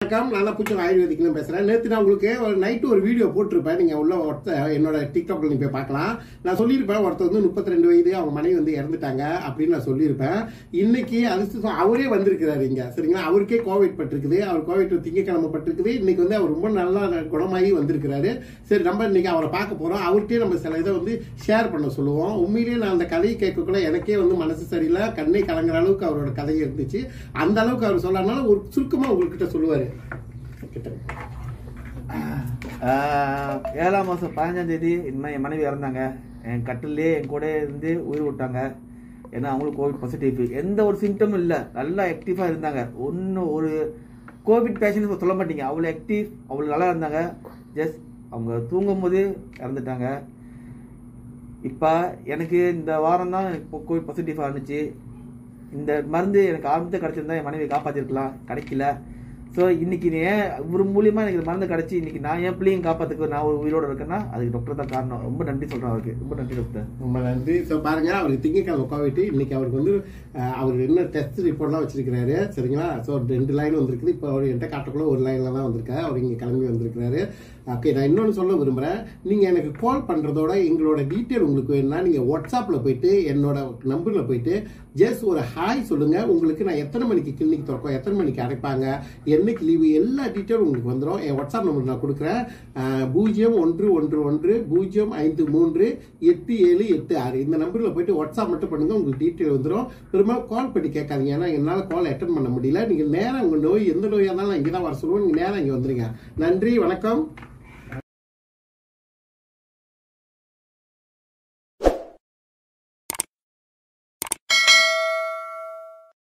வணக்கம் நான் தான் பூச்சம் ஆயுர்வேதிக்னு பேசுறேன் நேற்று நான் உங்களுக்கு ஒரு நைட்டு ஒரு வீடியோ போட்டிருப்பேன் நீங்க உள்ள ஒருத்த என்னோட டிக்டாக்ல நீங்க போய் பார்க்கலாம் நான் சொல்லியிருப்பேன் ஒருத்தர் வந்து முப்பத்தி ரெண்டு வயது அவங்க மனைவி வந்து இறந்துட்டாங்க அப்படின்னு நான் சொல்லியிருப்பேன் இன்னைக்கு அதிர்ஷ்டம் அவரே வந்திருக்கிறாரு இங்க சரிங்களா அவருக்கே கோவிட் பட்டிருக்குது அவர் கோவிட் திங்கக்கிழமை பட்டிருக்குது இன்னைக்கு வந்து அவர் ரொம்ப நல்லா குணமாகி வந்திருக்கிறாரு சரி நம்ம இன்னைக்கு அவரை பார்க்க போறோம் அவர்கிட்டயே நம்ம சில இதை வந்து ஷேர் பண்ண சொல்லுவோம் உண்மையிலேயே நான் அந்த கதையை கேட்கக்குள்ள எனக்கே வந்து மனசு சரியில்லை கண்ணை கலங்குற அளவுக்கு அவரோட கதை இருந்துச்சு அந்த அளவுக்கு அவர் சொல்லனால ஒரு சுருக்கமா உங்ககிட்ட சொல்லுவாரு கிட்ட ஆஹ் ஏழாம் மாதம் பதினஞ்சாம் தேதி இனிமேல் என் மனைவி இறந்தாங்க என் கட்டிலே என் கூட இருந்து உயிர் விட்டாங்க ஏன்னா அவங்களுக்கு கோவிட் பாசிட்டிவ் எந்த ஒரு சிம்டமும் இல்லை நல்லா ஆக்டிவாக இருந்தாங்க ஒன்றும் ஒரு கோவிட் பேஷண்ட் சொல்ல மாட்டீங்க அவ்வளோ ஆக்டிவ் அவ்வளோ நல்லா இருந்தாங்க ஜஸ்ட் அவங்க தூங்கும் போது இறந்துட்டாங்க இப்போ எனக்கு இந்த வாரம் தான் எனக்கு கோவிட் பாசிட்டிவாக இருந்துச்சு இந்த மருந்து எனக்கு ஆரம்பத்தில் கிடச்சிருந்தா என் மனைவி காப்பாற்றிருக்கலாம் கிடைக்கல ஸோ இன்னைக்கு நீ ஏன் இவர் மூலியமா எனக்கு இந்த மருந்து கிடச்சி இன்னைக்கு நான் என் பிள்ளையும் காப்பாற்றுக்கு நான் ஒரு உயிரோட இருக்கேன்னா அதுக்கு டாக்டர் தான் காரணம் ரொம்ப நன்றி சொல்கிறேன் அவருக்கு ரொம்ப நன்றி டாக்டர் ரொம்ப நன்றி ஸோ பாருங்க அவருக்கு திங்கக்கிழமை கோவிட்டு இன்னைக்கு அவருக்கு வந்து அஹ், அவர் என்ன டெஸ்ட் ரிப்போர்ட்லாம் வச்சிருக்கிறாரு சரிங்களா ஸோ ரெண்டு லைன் வந்திருக்குது இப்போ அவர் என்கிட்ட காட்டக்குள்ள ஒரு லைனில் தான் வந்திருக்காரு அவர் இங்கே கிளம்பி வந்திருக்கிறாரு ஓகே நான் இன்னொன்று சொல்ல விரும்புகிறேன் நீங்கள் எனக்கு கால் பண்ணுறதோட எங்களோட டீட்டெயில் உங்களுக்கு வேணும்னா நீங்கள் வாட்ஸ்அப்பில் போயிட்டு என்னோட நம்பரில் போயிட்டு ஜஸ்ட் ஒரு ஹாய் சொல்லுங்கள் உங்களுக்கு நான் எத்தனை மணிக்கு கிளினிக் திறக்கும் எத்தனை மணிக்கு அடைப்பாங்க என்னைக்கு லீவு எல்லா டீட்டெயிலும் உங்களுக்கு வந்துடும் என் வாட்ஸ்அப் நம்பர் நான் கொடுக்குறேன் அஹ், பூஜ்ஜியம் ஒன்று ஒன்று ஒன்று பூஜ்ஜியம் ஐந்து மூன்று எட்டு ஏழு எட்டு ஆறு இந்த நம்பரில் போயிட்டு வாட்ஸ்அப் மட்டும் பண்ணுங்க உங்களுக்கு டீட்டெயில் வந்துடும் பெரும்பாலும் கால் பண்ணி கேட்காதீங்க ஏன்னா என்னால் கால் அட்டன் பண்ண முடியல நீங்கள் நேரம் உங்கள் நோய் எந்த நோயாக இருந்தாலும் இங்கே தான் வர சொல்லுவோம் நீங்கள் நேரம் இங்கே வந்துருங்க நன்றி வணக்கம்